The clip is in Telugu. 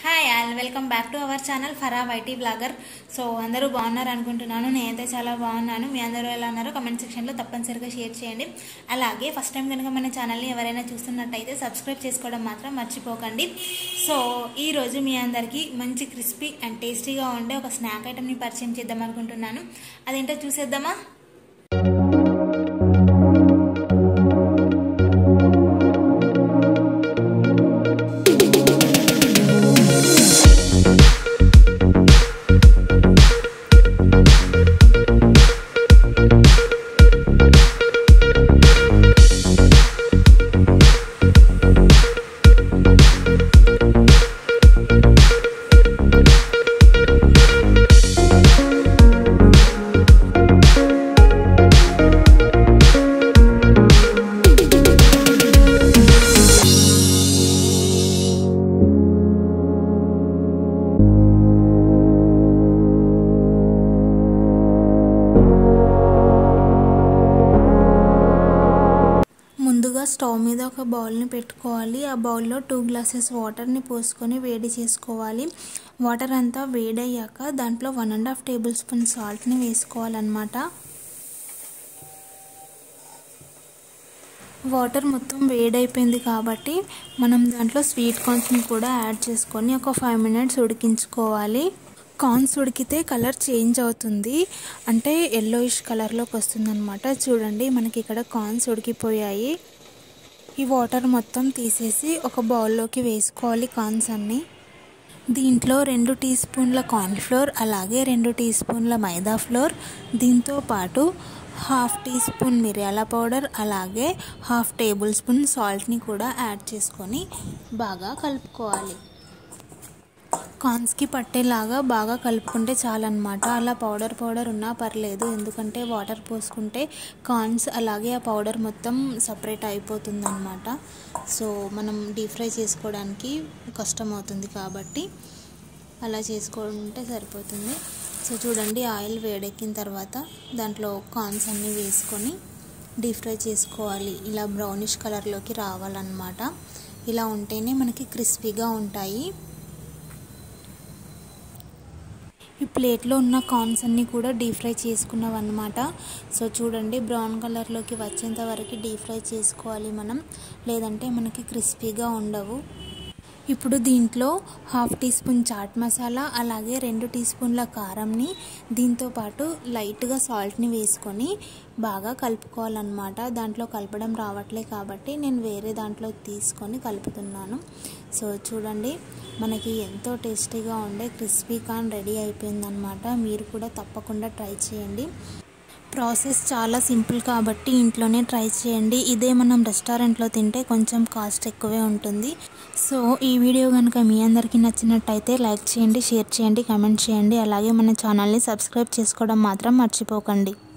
hi all welcome back to our channel Farah YT blogger so అందరూ బాగున్నారు అనుకుంటున్నాను నేనైతే చాలా బాగున్నాను మీ అందరూ ఎలా ఉన్నారో కమెంట్ సెక్షన్లో తప్పనిసరిగా షేర్ చేయండి అలాగే ఫస్ట్ టైం కనుక మన ఛానల్ని ఎవరైనా చూస్తున్నట్టయితే సబ్స్క్రైబ్ చేసుకోవడం మాత్రం మర్చిపోకండి సో ఈరోజు మీ అందరికీ మంచి క్రిస్పీ అండ్ టేస్టీగా ఉండే ఒక స్నాక్ ఐటమ్ని పరిచయం చేద్దాం అనుకుంటున్నాను అదేంటో చూసేద్దామా ముందుగా స్టవ్ మీద ఒక బౌల్ని పెట్టుకోవాలి ఆ బౌల్లో టూ గ్లాసెస్ వాటర్ని పోసుకొని వేడి చేసుకోవాలి వాటర్ అంతా వేడయ్యాక దాంట్లో one and half tablespoon సాల్ట్ని వేసుకోవాలన్నమాట వాటర్ మొత్తం వేడైపోయింది కాబట్టి మనం దాంట్లో స్వీట్ కార్న్స్ని కూడా యాడ్ చేసుకొని ఒక ఫైవ్ మినిట్స్ ఉడికించుకోవాలి కార్న్స్ ఉడికితే కలర్ చేంజ్ అవుతుంది అంటే ఎల్లోయిష్ కలర్లోకి వస్తుంది అనమాట చూడండి మనకి ఇక్కడ కార్న్స్ ఉడికిపోయాయి ఈ వాటర్ మొత్తం తీసేసి ఒక బౌల్లోకి వేసుకోవాలి కార్న్స్ అన్నీ దీంట్లో రెండు టీ స్పూన్ల కార్న్ఫ్లోర్ అలాగే రెండు టీ స్పూన్ల మైదా ఫ్లోర్ దీంతో పాటు హాఫ్ టీ స్పూన్ మిరియాల పౌడర్ అలాగే హాఫ్ టేబుల్ స్పూన్ సాల్ట్ని కూడా యాడ్ చేసుకొని బాగా కలుపుకోవాలి కార్న్స్కి పట్టేలాగా బాగా కలుపుకుంటే చాలన్నమాట అలా పౌడర్ పౌడర్ ఉన్నా పర్లేదు ఎందుకంటే వాటర్ పోసుకుంటే కార్న్స్ అలాగే ఆ పౌడర్ మొత్తం సపరేట్ అయిపోతుంది అనమాట సో మనం డీప్ ఫ్రై చేసుకోవడానికి కష్టం అవుతుంది కాబట్టి అలా చేసుకుంటే సరిపోతుంది సో చూడండి ఆయిల్ వేడెక్కిన తర్వాత దాంట్లో కార్న్స్ అన్నీ వేసుకొని డీప్ ఫ్రై చేసుకోవాలి ఇలా బ్రౌనిష్ కలర్లోకి రావాలన్నమాట ఇలా ఉంటేనే మనకి క్రిస్పీగా ఉంటాయి ఈ ప్లేట్లో ఉన్న కార్న్స్ అన్నీ కూడా డీప్ ఫ్రై చేసుకున్నావన్నమాట సో చూడండి బ్రౌన్ కలర్లోకి వచ్చేంత వరకు డీప్ ఫ్రై చేసుకోవాలి మనం లేదంటే మనకి క్రిస్పీగా ఉండవు ఇప్పుడు దీంట్లో half teaspoon chaat masala అలాగే రెండు టీ స్పూన్ల కారంని దీంతో పాటు లైట్గా సాల్ట్ని వేసుకొని బాగా కలుపుకోవాలన్నమాట దాంట్లో కలపడం రావట్లే కాబట్టి నేను వేరే దాంట్లో తీసుకొని కలుపుతున్నాను సో చూడండి మనకి ఎంతో టేస్టీగా ఉండే క్రిస్పీ కార్న్ రెడీ అయిపోయిందనమాట మీరు కూడా తప్పకుండా ట్రై చేయండి ప్రాసెస్ చాలా సింపుల్ కాబట్టి ఇంట్లోనే ట్రై చేయండి ఇదే మనం రెస్టారెంట్లో తింటే కొంచెం కాస్ట్ ఎక్కువే ఉంటుంది సో ఈ వీడియో కనుక మీ అందరికీ నచ్చినట్టయితే లైక్ చేయండి షేర్ చేయండి కమెంట్ చేయండి అలాగే మన ఛానల్ని సబ్స్క్రైబ్ చేసుకోవడం మాత్రం మర్చిపోకండి